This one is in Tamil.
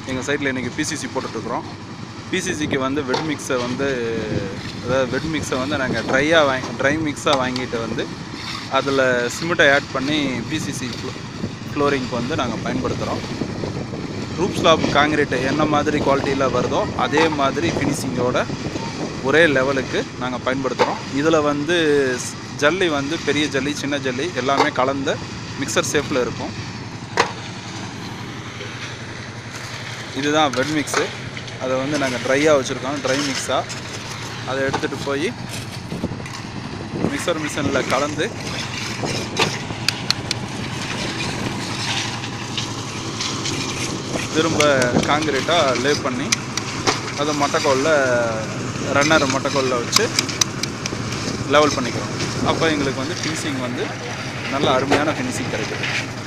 எங்கள் சைட்டில் இன்றைக்கி பிசிசி போட்டுட்ருக்குறோம் பிசிசிக்கு வந்து வெட் மிக்ஸை வந்து அதாவது வெட் மிக்ஸை வந்து நாங்கள் ட்ரையாக வாங்கி ட்ரை மிக்ஸாக வாங்கிட்டு வந்து அதில் சிமெண்ட்டை ஆட் பண்ணி பிசிசி ஃப்ளோரிங்க்கு வந்து நாங்கள் பயன்படுத்துகிறோம் ரூப் ஸ்லாப் காங்கிரீட் என்ன மாதிரி குவாலிட்டியில் வருதோ அதே மாதிரி ஃபினிஷிங்கோட ஒரே லெவலுக்கு நாங்கள் பயன்படுத்துகிறோம் இதில் வந்து ஸ்- ஜல்லி வந்து பெரிய ஜல்லி சின்ன ஜல்லி எல்லாமே கலந்த மிக்சர் ஷேப்பில் இருக்கும் இதுதான் வெட் மிக்ஸு அதை வந்து நாங்கள் ட்ரையாக வச்சுருக்கோம் ட்ரை மிக்ஸாக அதை எடுத்துகிட்டு போய் மிக்சர் மிஷினில் கலந்து திரும்ப காங்கிரீட்டாக லே பண்ணி அதை மொட்டைக்கோலில் ரன்னர் மொட்டைக்கோலில் வச்சு லெவல் பண்ணிக்கிறோம் அப்போ எங்களுக்கு வந்து ஃபினிஷிங் வந்து நல்ல அருமையான ஃபினிஷிங் கிடைக்குது